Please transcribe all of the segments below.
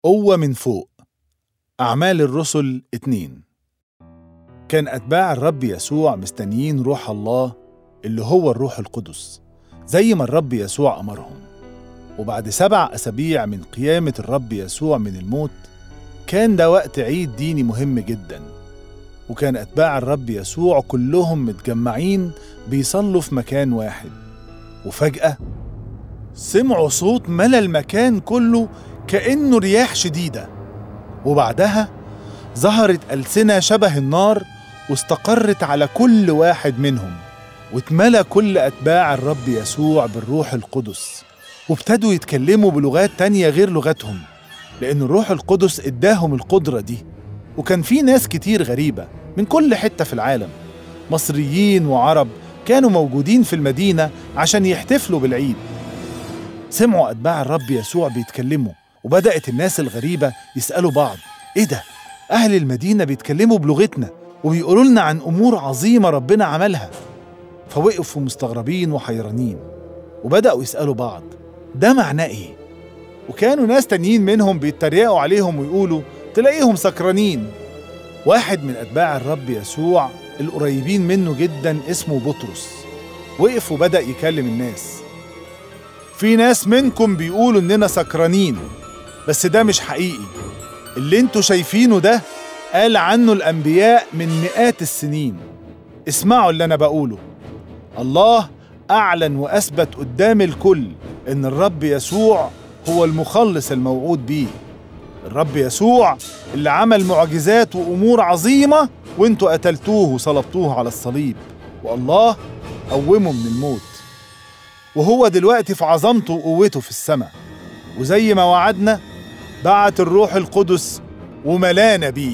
قوة من فوق أعمال الرسل اتنين كان أتباع الرب يسوع مستنيين روح الله اللي هو الروح القدس زي ما الرب يسوع أمرهم وبعد سبع أسابيع من قيامة الرب يسوع من الموت كان ده وقت عيد ديني مهم جدا وكان أتباع الرب يسوع كلهم متجمعين بيصلوا في مكان واحد وفجأة سمعوا صوت ملا المكان كله كأنه رياح شديدة وبعدها ظهرت ألسنة شبه النار واستقرت على كل واحد منهم واتملى كل أتباع الرب يسوع بالروح القدس وابتدوا يتكلموا بلغات تانية غير لغتهم لأن الروح القدس اداهم القدرة دي وكان في ناس كتير غريبة من كل حتة في العالم مصريين وعرب كانوا موجودين في المدينة عشان يحتفلوا بالعيد سمعوا أتباع الرب يسوع بيتكلموا وبدأت الناس الغريبة يسألوا بعض إيه ده؟ أهل المدينة بيتكلموا بلغتنا وبيقولوا لنا عن أمور عظيمة ربنا عملها فوقفوا مستغربين وحيرانين وبدأوا يسألوا بعض ده معناه إيه؟ وكانوا ناس تانيين منهم بيتريقوا عليهم ويقولوا تلاقيهم سكرانين واحد من أتباع الرب يسوع القريبين منه جدا اسمه بطرس وقف وبدأ يكلم الناس في ناس منكم بيقولوا إننا سكرانين بس ده مش حقيقي اللي انتوا شايفينه ده قال عنه الأنبياء من مئات السنين اسمعوا اللي أنا بقوله الله أعلن وأثبت قدام الكل إن الرب يسوع هو المخلص الموعود بيه الرب يسوع اللي عمل معجزات وأمور عظيمة وانتوا قتلتوه وصلبتوه على الصليب والله قومه من الموت وهو دلوقتي في عظمته وقوته في السماء وزي ما وعدنا بعت الروح القدس وملانا بيه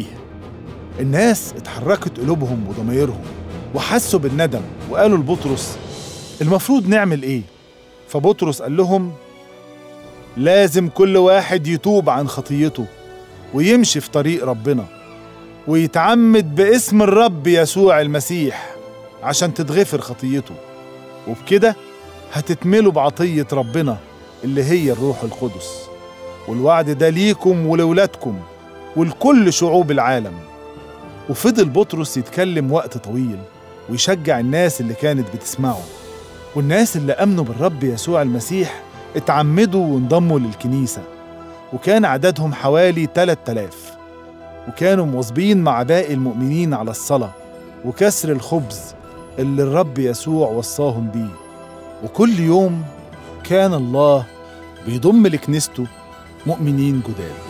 الناس اتحركت قلوبهم وضمايرهم وحسوا بالندم وقالوا لبطرس المفروض نعمل ايه فبطرس قال لهم لازم كل واحد يتوب عن خطيته ويمشي في طريق ربنا ويتعمد باسم الرب يسوع المسيح عشان تتغفر خطيته وبكده هتتملوا بعطية ربنا اللي هي الروح القدس والوعد ده ليكم ولولادكم ولكل شعوب العالم وفضل بطرس يتكلم وقت طويل ويشجع الناس اللي كانت بتسمعه والناس اللي آمنوا بالرب يسوع المسيح اتعمدوا وانضموا للكنيسة وكان عددهم حوالي 3000 وكانوا مواظبين مع باقي المؤمنين على الصلاة وكسر الخبز اللي الرب يسوع وصاهم بيه وكل يوم كان الله بيضم لكنيسته مؤمنين جداد